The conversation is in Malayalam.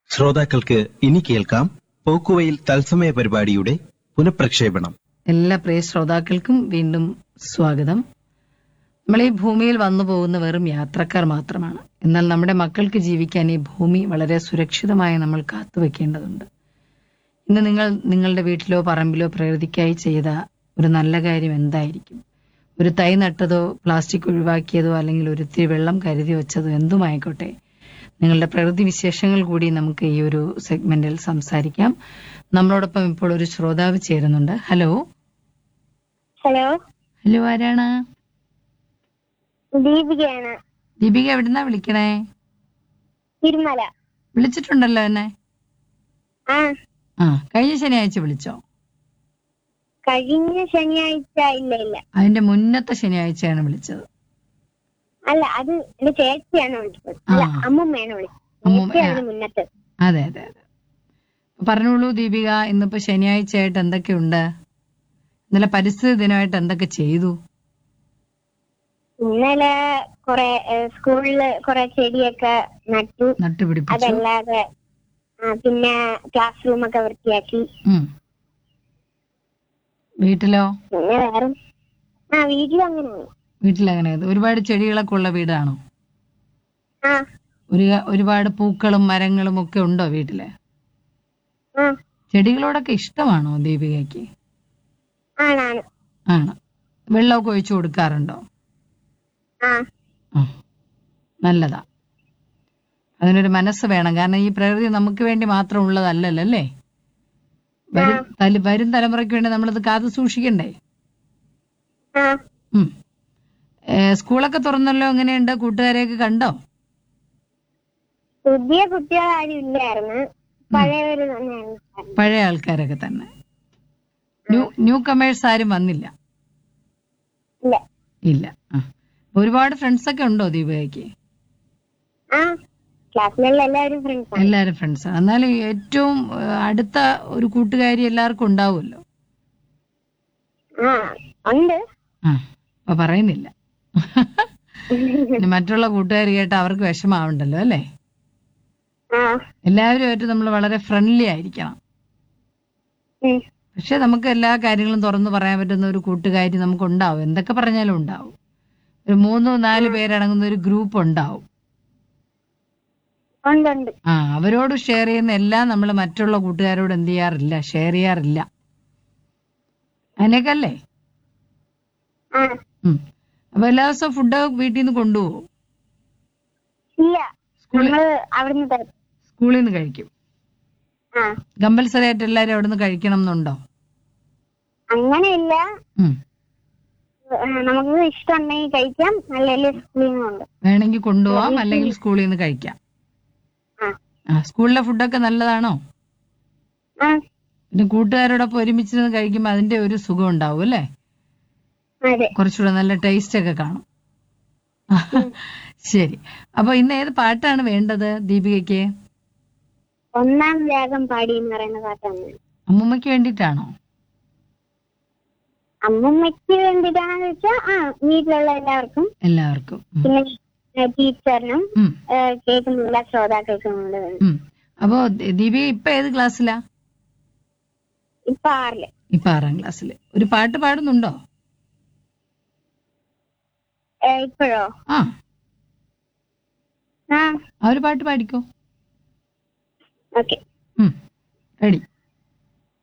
ശ്രോതാക്കൾക്ക് ഇനി കേൾക്കാം പോക്കുവയിൽ തത്സമയ പരിപാടിയുടെ പുനഃപ്രക്ഷേപണം എല്ലാ പ്രിയ ശ്രോതാക്കൾക്കും വീണ്ടും സ്വാഗതം നമ്മൾ ഈ ഭൂമിയിൽ വന്നു പോകുന്ന വെറും യാത്രക്കാർ മാത്രമാണ് എന്നാൽ നമ്മുടെ മക്കൾക്ക് ജീവിക്കാൻ ഈ ഭൂമി വളരെ സുരക്ഷിതമായി നമ്മൾ കാത്തുവെക്കേണ്ടതുണ്ട് ഇന്ന് നിങ്ങൾ നിങ്ങളുടെ വീട്ടിലോ പറമ്പിലോ പ്രകൃതിക്കായി ചെയ്ത ഒരു നല്ല കാര്യം എന്തായിരിക്കും ഒരു തൈ നട്ടതോ പ്ലാസ്റ്റിക് ഒഴിവാക്കിയതോ അല്ലെങ്കിൽ ഒരു ഇത്തിരി വെള്ളം കരുതി വെച്ചതോ എന്തുമായിക്കോട്ടെ നിങ്ങളുടെ പ്രകൃതി വിശേഷങ്ങൾ കൂടി നമുക്ക് ഈ ഒരു സെഗ്മെന്റിൽ സംസാരിക്കാം നമ്മളോടൊപ്പം ഇപ്പോൾ ഒരു ശ്രോതാവ് ചേരുന്നുണ്ട് ഹലോ ഹലോ ഹലോ ആരാണ് ദീപികയാണ് ദീപിക എവിടുന്നാ വിളിക്കണേ തിരുമല വിളിച്ചിട്ടുണ്ടല്ലോ എന്നെ ആ ആ കഴിഞ്ഞ ശനിയാഴ്ച വിളിച്ചോ കഴിഞ്ഞ ശനിയാഴ്ച ഇല്ല ഇല്ല അതിന്റെ മുന്നത്തെ ശനിയാഴ്ചയാണ് വിളിച്ചത് അല്ല അത് എന്റെ ചേച്ചിയാണ് വിളിച്ചത് അല്ല ആ. അമ്മുമ്മയാണ് വിളിച്ചത് അമ്മൂമ്മ- ചേച്ചി അതിന് മുന്നത്ത് അതെ അതെ അതെ പറഞ്ഞോളൂ ദീപിക ഇന്നിപ്പോ ശനിയാഴ്ച ആയിട്ട് എന്തൊക്കെയുണ്ട് ഇന്നലെ പരിസ്ഥിതി ദിനമായിട്ട് എന്തൊക്കെ ചെയ്തു ഇന്നലെ കൊറേ ഏഹ്, സ്കൂളില് കൊറേ ചെടിയൊക്കെ നട്ടു നട്ടുപിടിപ്പിച്ചു അതല്ലാതെ ആ, പിന്നെ ക്ലാസ് റൂമൊക്കെ വൃത്തിയാക്കി ഉം. വീട്ടിലോ പിന്നെ വേറെ ആ വീട്ടിലും അങ്ങനെയാണ് വീട്ടിലെങ്ങനെ ഒരുപാട് ചെടികളൊക്കെ ഉള്ള വീടാണോ ആ ഒരു ഒരുപാട് പൂക്കളും മരങ്ങളും ഒക്കെ ഉണ്ടോ വീട്ടില് ആ ചെടികളോടൊക്കെ ഇഷ്ടമാണോ ദീപികയ്ക്ക് ആണാണ് ആണ് വെള്ളമൊക്കെ ഒഴിച്ചു കൊടുക്കാറുണ്ടോ ആ ആ നല്ലതാ അതിനൊരു മനസ്സ് വേണം കാരണം ഈ പ്രകൃതി നമുക്ക് വേണ്ടി മാത്രം ഉള്ളതല്ലല്ലോ അല്ലേ വരും തല- വരും തലമുറയ്ക്ക് വേണ്ടി നമ്മളത് കാത്തു സൂക്ഷിക്കണ്ടേ ആ ഉം. ഏ, സ്കൂളൊക്കെ തുറന്നല്ലോ എങ്ങനെയുണ്ട് കൂട്ടുകാരെയൊക്കെ കണ്ടോ പുതിയ കുട്ടികൾ ആരും ഇല്ലായിരുന്നു പഴയവര് തന്നെയായിരുന്നു പഴയ ആൾക്കാരൊക്കെ തന്നെ ന്യൂ ന്യൂ കമേഴ്സ് ആരും വന്നില്ല ഇല്ല ഇല്ല ആ. ഒരുപാട് ഫ്രണ്ട്സ് ഒക്കെ ഉണ്ടോ ദീപികയ്ക്ക് ആ ക്ലാസ്സിലുള്ള എല്ലാവരും ഫ്രണ്ട്സാണ് എല്ലാരും ഫ്രണ്ട്സാണ് എന്നാലും ഏറ്റവും ഏ, അടുത്ത ഒരു കൂട്ടുകാരി എല്ലാവർക്കും ഉണ്ടാവുമല്ലോ ആ ഉണ്ട് ആ അപ്പൊ പറയുന്നില്ല ഇനി മറ്റുള്ള കൂട്ടുകാർ കേട്ട് അവർക്ക് വിഷമാവണ്ടല്ലോ അല്ലേ ആ എല്ലാവരുമായിട്ട് നമ്മൾ വളരെ ഫ്രണ്ട്ലി ആയിരിക്കണം ഉം. പക്ഷെ നമുക്ക് എല്ലാ കാര്യങ്ങളും തുറന്നു പറയാൻ പറ്റുന്ന ഒരു കൂട്ടുകാരി നമുക്ക് ഉണ്ടാവും എന്തൊക്കെ പറഞ്ഞാലും ഉണ്ടാവും ഒരു മൂന്നോ നാല് പേരടങ്ങുന്ന ഒരു ഗ്രൂപ്പ് ഉണ്ടാവും ഉണ്ട് ഉണ്ട് ആ അവരോട് ഷെയർ ചെയ്യുന്ന എല്ലാം നമ്മൾ മറ്റുള്ള കൂട്ടുകാരോട് എന്ത് ചെയ്യാറില്ല ഷെയർ ചെയ്യാറില്ല അതിനൊക്കെ ആ ഉം അപ്പൊ എല്ലാ ദിവസവും ഫുഡ് വീട്ടിൽ നിന്ന് കൊണ്ടുപോകും ഇല്ല സ്കൂളിൽ നമ്മള് അവിടുന്ന് തരും സ്കൂളിൽ നിന്ന് കഴിക്കും ആ കമ്പൽസറി ആയിട്ട് എല്ലാവരും അവിടെ നിന്ന് കഴിക്കണം എന്നുണ്ടോ അങ്ങനെയില്ല ഉം. ആ, നമുക്ക് ഇഷ്ടമുണ്ടെങ്കിൽ കഴിക്കാം അല്ലെങ്കിൽ സ്കൂളിൽ നിന്നുണ്ട് വേണമെങ്കിൽ കൊണ്ടുപോവാം അല്ലെങ്കിൽ സ്കൂളിൽ നിന്ന് കഴിക്കാം ആ ആ സ്കൂളിലെ ഫുഡൊക്കെ നല്ലതാണോ ആ പിന്നെ കൂട്ടുകാരോടൊപ്പം ഒരുമിച്ചിരുന്ന് കഴിക്കുമ്പോൾ അതിന്റെ ഒരു സുഖം ഉണ്ടാവും അല്ലേ അതെ കുറച്ചുകൂടെ നല്ല ടേസ്റ്റ് ഒക്കെ കാണും ശരി അപ്പൊ ഇന്ന് ഏത് പാട്ടാണ് വേണ്ടത് ദീപികയ്ക്ക് ഒന്നാം രാഗം പാടി എന്ന് പറയുന്ന പാട്ടാണ് അമ്മൂമ്മയ്ക്ക് വേണ്ടിയിട്ടാണോ അമ്മമ്മയ്ക്ക് വേണ്ടിയിട്ടാണെന്ന് വെച്ചാൽ ആ വീട്ടിലുള്ള എല്ലാവർക്കും എല്ലാവർക്കും ഉം. പിന്നെ ഏ, ടീച്ചറിനും ഉം. ഏ, കേൾക്കുന്ന എല്ലാ ശ്രോതാക്കൾക്കും കൂടെ വേണം ഉം. അപ്പോ ദ- ദീപിക ഇപ്പൊ ഏത് ക്ലാസ്സിലാ ഇപ്പൊ ആറില് ഇപ്പൊ ആറാം ക്ലാസ്സിൽ ഒരു പാട്ട് പാടുന്നുണ്ടോ ഏ, ഇപ്പോഴോ ആ ആ ആ ഒരു പാട്ട് പാടിക്കോ ഓക്കെ റെഡി